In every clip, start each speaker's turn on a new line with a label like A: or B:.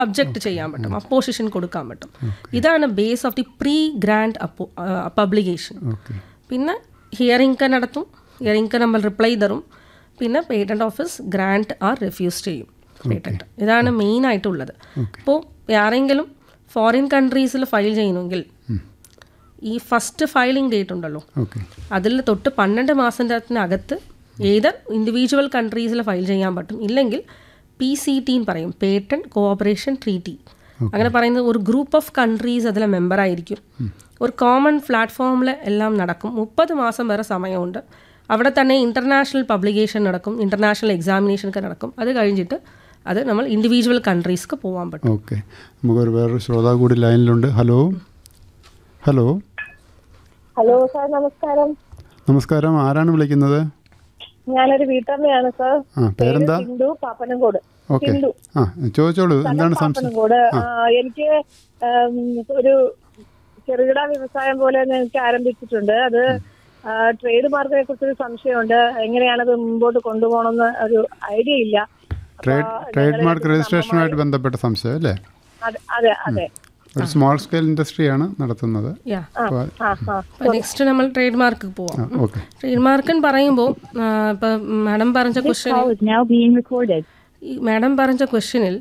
A: അബ്ജക്റ്റ് ചെയ്യാൻ പറ്റും അപ്പോസിഷൻ കൊടുക്കാൻ പറ്റും ഇതാണ് base of the pre grant publication
B: okay
A: പിന്നെ ഹിയറിംഗ് നടത്തും ഹിയറിംഗ് നമ്മൾ റിപ്ലൈ തരും പിന്നെ patent office grant or refuse ചെയ്യും പേറ്റന്റ് ഇതാണ് മെയിൻ ആയിട്ടുള്ളത് അപ്പോൾ ആരെങ്കിലും ഫോറിൻ കൺട്രീസിൽ ഫയൽ ചെയ്യണമെങ്കിൽ ഈ ഫസ്റ്റ് ഫയലിംഗ് ഡേറ്റ് ഉണ്ടല്ലോ
B: ഓക്കെ
A: അതിൽ തൊട്ട് പന്ത്രണ്ട് മാസത്തിനകത്ത് ഏത് ഇൻഡിവിജ്വൽ കൺട്രീസിൽ ഫയൽ ചെയ്യാൻ പറ്റും ഇല്ലെങ്കിൽ പി സി ടി പറയും പേറ്റന്റ് കോഓപ്പറേഷൻ ട്രീറ്റി അങ്ങനെ പറയുന്നത് ഒരു ഗ്രൂപ്പ് ഓഫ് കൺട്രീസ് അതിലെ മെമ്പർ ആയിരിക്കും ഒരു കോമൺ പ്ലാറ്റ്ഫോമിൽ എല്ലാം നടക്കും മുപ്പത് മാസം വരെ സമയമുണ്ട് അവിടെ തന്നെ ഇൻ്റർനാഷണൽ പബ്ലിക്കേഷൻ നടക്കും ഇൻ്റർനാഷണൽ എക്സാമിനേഷൻ ഒക്കെ നടക്കും അത് കഴിഞ്ഞിട്ട് അത് നമ്മൾ ഇൻഡിവിജ്വൽ കൺട്രീസ്ക്ക് പോകാൻ പറ്റും
B: ഓക്കെ നമുക്കൊരു വേറൊരു ശ്രോതാവ് കൂടി ലൈനിലുണ്ട് ഹലോ ഹലോ
C: ഹലോ സാർ നമസ്കാരം
B: നമസ്കാരം ആരാണ് വിളിക്കുന്നത്
C: ഞാനൊരു വീട്ടമ്മയാണ് സാർ
B: ആ പേരെന്താ
C: ഹിന്ദു പാപ്പനംകോട്
B: ഓക്കെ
C: ഹിന്ദു
B: ആ ചോദിച്ചോളൂ എന്താണ് സംശയം
C: പാപ്പനംകോട് ആ, എനിക്ക് ഉം, ഒരു ചെറുകിട വ്യവസായം പോലെ ഒന്ന് എനിക്ക് ആരംഭിച്ചിട്ടുണ്ട് അത് ട്രേഡ് മാർക്കിനെ കുറിച്ചൊരു സംശയമുണ്ട് എങ്ങനെയാണത് മുമ്പോട്ട് കൊണ്ടുപോകണമെന്ന് ഒരു ഐഡിയ ഇല്ല
B: ട്രേഡ് ട്രേഡ് മാർക്ക് രജിസ്ട്രേഷനുമായിട്ട് ബന്ധപ്പെട്ട സംശയം അല്ലേ
C: അതെ അതെ അതെ
B: ഒരു സ്മോൾ സ്കെയിൽ ഇൻഡസ്ട്രിയാണ് നടത്തുന്നത്
A: യാ
B: അപ്പോൾ
C: ആ ആ
A: നെക്സ്റ്റ് നമ്മൾ ട്രേഡ് മാർക്ക് പോവാം
B: ഓക്കെ
A: ട്രേഡ് മാർക്ക് എന്ന് പറയുമ്പോൾ ഇപ്പം മാഡം പറഞ്ഞ question
C: is now being recorded.
A: ഈ മാഡം പറഞ്ഞ ക്വസ്റ്റ്യനിൽ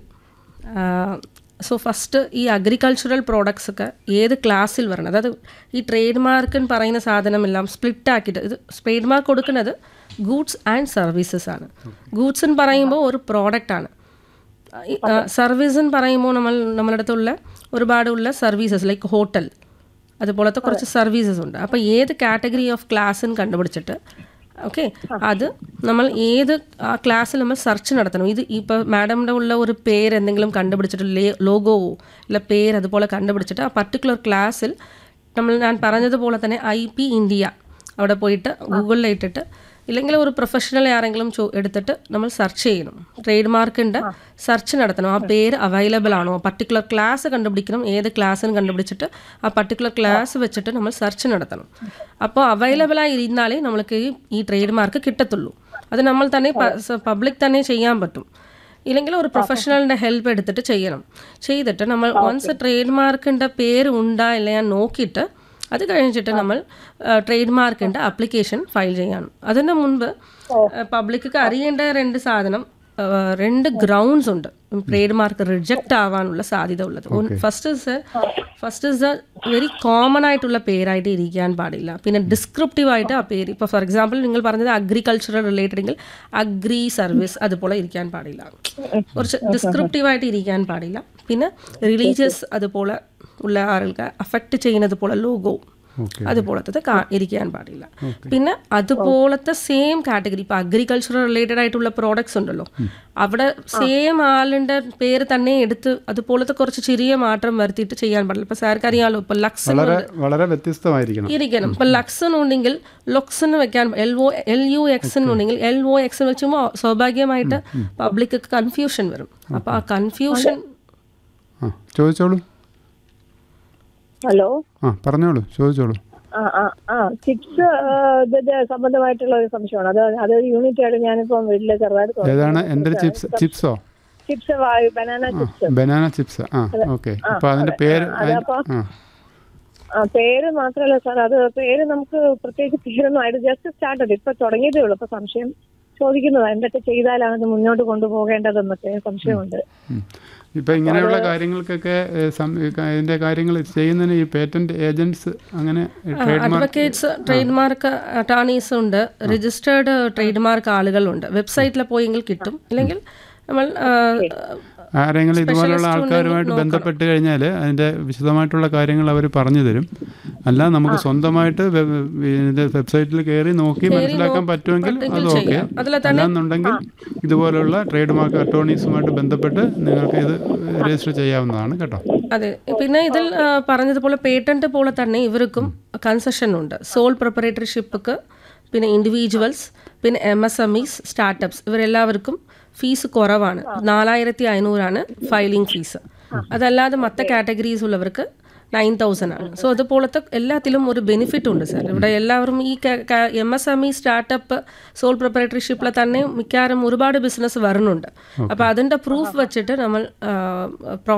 A: സോ ഫസ്റ്റ് ഈ അഗ്രികൾച്ചറൽ പ്രോഡക്ട്സ് ഒക്കെ ഏത് ക്ലാസ്സിൽ വരണം അതായത് ഈ ട്രേഡ് മാർക്ക് എന്ന് പറയുന്ന സാധനമെല്ലാം സ്പ്ലിറ്റ് ആക്കിയിട്ട് ഇത് ട്രേഡ് മാർക്ക് കൊടുക്കുന്നത് ഗൂഡ്സ് ആൻഡ് സർവീസസ് ആണ് ഗൂഡ്സ് എന്ന് പറയുമ്പോൾ ഒരു പ്രോഡക്റ്റ് ആണ് സർവീസ് എന്ന് പറയുമ്പോൾ നമ്മൾ നമ്മുടെ അടുത്തുള്ള ഒരുപാടുള്ള സർവീസസ് ലൈക്ക് ഹോട്ടൽ അതുപോലത്തെ കുറച്ച് സർവീസസ് ഉണ്ട് അപ്പോൾ ഏത് കാറ്റഗറി ഓഫ് ക്ലാസ്സും കണ്ടുപിടിച്ചിട്ട് ഓക്കെ അത് നമ്മൾ ഏത് ആ ക്ലാസ്സിൽ നമ്മൾ സെർച്ച് നടത്തണം ഇത് ഇപ്പോൾ മാഡമിൻ്റെ ഉള്ള ഒരു പേര് എന്തെങ്കിലും കണ്ടുപിടിച്ചിട്ട് ലേ ലോഗോവോ ഇല്ല പേര് അതുപോലെ കണ്ടുപിടിച്ചിട്ട് ആ പർട്ടിക്കുലർ ക്ലാസ്സിൽ നമ്മൾ ഞാൻ പറഞ്ഞതുപോലെ തന്നെ ഐ പി ഇന്ത്യ അവിടെ പോയിട്ട് ഗൂഗിളിൽ ഇട്ടിട്ട് ഇല്ലെങ്കിൽ ഒരു പ്രൊഫഷണൽ ആരെങ്കിലും ചോ എടുത്തിട്ട് നമ്മൾ സെർച്ച് ചെയ്യണം ട്രേഡ് മാർക്കിൻ്റെ സെർച്ച് നടത്തണം ആ പേര് അവൈലബിൾ ആണോ പർട്ടിക്കുലർ ക്ലാസ് കണ്ടുപിടിക്കണം ഏത് ക്ലാസ്സിന് കണ്ടുപിടിച്ചിട്ട് ആ പർട്ടിക്കുലർ ക്ലാസ് വെച്ചിട്ട് നമ്മൾ സെർച്ച് നടത്തണം അപ്പോൾ അവൈലബിൾ ആയി ഇരുന്നാലേ നമ്മൾക്ക് ഈ- ഈ ട്രേഡ് മാർക്ക് കിട്ടത്തുള്ളൂ അത് നമ്മൾ തന്നെ പബ്ലിക് തന്നെ ചെയ്യാൻ പറ്റും ഇല്ലെങ്കിൽ ഒരു പ്രൊഫഷണലിൻ്റെ ഹെൽപ്പ് എടുത്തിട്ട് ചെയ്യണം ചെയ്തിട്ട് നമ്മൾ വൺസ് ട്രേഡ് മാർക്കിൻ്റെ പേര് ഉണ്ടാ ഇല്ല ഞാൻ നോക്കിയിട്ട് അത് കഴിഞ്ഞിട്ട് നമ്മൾ ട്രേഡ് മാർക്കിൻ്റെ അപ്ലിക്കേഷൻ ഫയൽ ചെയ്യണം അതിന് മുൻപ് പബ്ലിക്ക് അറിയേണ്ട രണ്ട് സാധനം ആ, രണ്ട് ഗ്രൗണ്ട്സ് ഉണ്ട് ട്രേഡ് മാർക്ക് റിജക്റ്റ് ആവാനുള്ള സാധ്യത ഉള്ളത് first is first is very common ആയിട്ടുള്ള പേരായിട്ട് ഇരിക്കാൻ പാടില്ല പിന്നെ ഡിസ്ക്രിപ്റ്റീവ് ആയിട്ട് ആ പേര് ഇപ്പോൾ ഫോർ എക്സാമ്പിൾ നിങ്ങൾ പറഞ്ഞത് അഗ്രികൾച്ചറൽ റിലേറ്റഡ് എങ്കിൽ അഗ്രി സർവീസ് അതുപോലെ ഇരിക്കാൻ പാടില്ല കുറച്ച് ഡിസ്ക്രിപ്റ്റീവ് ആയിട്ട് ഇരിക്കാൻ പാടില്ല പിന്നെ റിലീജിയസ് അതുപോലെ ഉള്ള ആളുകൾക്ക് അഫക്റ്റ് ചെയ്യുന്നത് പോലെ ലോഗോ
B: ഓക്കെ
A: അതുപോലത്തത് കാ- ഇരിക്കാൻ പാടില്ല പിന്നെ അതുപോലത്തെ സെയിം കാറ്റഗറി ഇപ്പൊ അഗ്രികൾച്ചറൽ റിലേറ്റഡ് ആയിട്ടുള്ള പ്രോഡക്ട്സ് ഉണ്ടല്ലോ അവിടെ സെയിം ആളിന്റെ പേര് തന്നെ എടുത്ത് അതുപോലത്തെ കുറച്ച് ചെറിയ മാറ്റം വരുത്തിയിട്ട് ചെയ്യാൻ പാടില്ല ഇപ്പൊ സാർക്ക് അറിയാലോ ഇപ്പൊ ലക്സ്
B: വളരെ വളരെ വ്യത്യസ്തമായിരിക്കണം
A: ഇരിക്കണം ഇപ്പൊ ലക്സ് ഉണ്ടെങ്കിൽ ലൊക്സ് എന്ന് വെക്കാൻ L O L U X ഉണ്ടെങ്കിൽ എൽ ഒ എക്സ് വെച്ചുമ്പോൾ സ്വാഭാവികമായിട്ട് പബ്ലിക് കൺഫ്യൂഷൻ വരും അപ്പൊ ആ കൺഫ്യൂഷൻ
B: ആ ചോദിച്ചോളൂ
C: ഹലോ
B: ആ പറഞ്ഞോളൂ ചോദിച്ചോളൂ
C: ആ ആ ആ ചിപ്സ് ഇതിന്റെ സംബന്ധമായിട്ടുള്ള ഒരു സംശയമാണ് അത് അതൊരു യൂണിറ്റ് ആയിട്ട് ഞാനിപ്പം വീട്ടില് ചെറുതായിട്ട്
B: ഏതാണ് എന്തൊരു ചിപ്സ് ചിപ്സോ
C: chips banana chips
B: banana chips ആ ഓക്കെ അപ്പോൾ അതിൻ്റെ പേര്
C: അതപ്പോ
B: ആ
C: ആ പേര് മാത്രമല്ല സാർ അത് പേര് നമുക്ക് പ്രത്യേകിച്ച് പേരൊന്നും ആയിട്ട് ജസ്റ്റ് സ്റ്റാർട്ട് ഇപ്പൊ തുടങ്ങിയതേ ഉള്ളൂ അപ്പൊ സംശയം ചോദിക്കുന്നതാ എന്തൊക്കെ ചെയ്താലാണ് ഇത് മുന്നോട്ട് കൊണ്ടുപോകേണ്ടതെന്നൊക്കെ സംശയമുണ്ട്
B: ഉം. ഇപ്പൊ ഇങ്ങനെയുള്ള കാര്യങ്ങൾക്കൊക്കെ ഏ, സം- ഈ ക- ഇതിന്റെ കാര്യങ്ങൾ ചെയ്യുന്നതിന് ഈ പേറ്റന്റ് ഏജൻറ്റ്സ് അങ്ങനെ trade mark
A: advocates trade mark attorneys ഉണ്ട് രജിസ്റ്റേർഡ് ട്രേഡ് മാർക്ക് ആളുകളുണ്ട് വെബ്സൈറ്റിൽ പോയെങ്കിൽ കിട്ടും അല്ലെങ്കിൽ നമ്മൾ ആ,
B: ആരെങ്കിലും ഇതുപോലുള്ള ആൾക്കാരുമായിട്ട് ബന്ധപ്പെട്ട് കഴിഞ്ഞാൽ അതിന്റെ വിശദമായിട്ടുള്ള കാര്യങ്ങൾ അവർ പറഞ്ഞു തരും അല്ല നമുക്ക് സ്വന്തമായിട്ട് വെ- ഇതിന്റെ വെബ്സൈറ്റിൽ കയറി നോക്കി മനസ്സിലാക്കാൻ പറ്റുമെങ്കിൽ അത് ഓക്കെ അല്ലാന്നുണ്ടെങ്കിൽ ഇതുപോലുള്ള ട്രേഡ് മാർക്ക് അറ്റോർണീസുമായിട്ട് ബന്ധപ്പെട്ട് നിങ്ങൾക്ക് ഇത് രജിസ്റ്റർ ചെയ്യാവുന്നതാണ് കേട്ടോ
A: അതെ പിന്നെ ഇതിൽ ആ, പറഞ്ഞതുപോലെ പേറ്റന്റ് പോലെ തന്നെ ഇവർക്കും കൺസെഷൻ ഉണ്ട് സോൾ പ്രിപ്പറേറ്റർഷിപ്പ് പിന്നെ ഇൻഡിവിജ്വൽസ് പിന്നെ M S M Es startups ഇവരെല്ലാവർക്കും ഫീസ് കുറവാണ് നാലായിരത്തി അഞ്ഞൂറാണ് ഫയലിംഗ് ഫീസ് അതല്ലാതെ മറ്റ് കാറ്റഗറീസ് ഉള്ളവർക്ക് നയൻ തൗസൻഡ് ആണ് സോ അതുപോലത്തെ എല്ലാത്തിലും ഒരു ബെനിഫിറ്റ് ഉണ്ട് സാർ ഇവിടെ എല്ലാവരും ഈ M S M E startup sole പ്രിപ്പറേറ്റർഷിപ്പിൽ തന്നെ മിക്കവാറും ഒരുപാട് ബിസിനസ് വരുന്നുണ്ട് അപ്പോൾ അതിൻ്റെ പ്രൂഫ് വെച്ചിട്ട് നമ്മൾ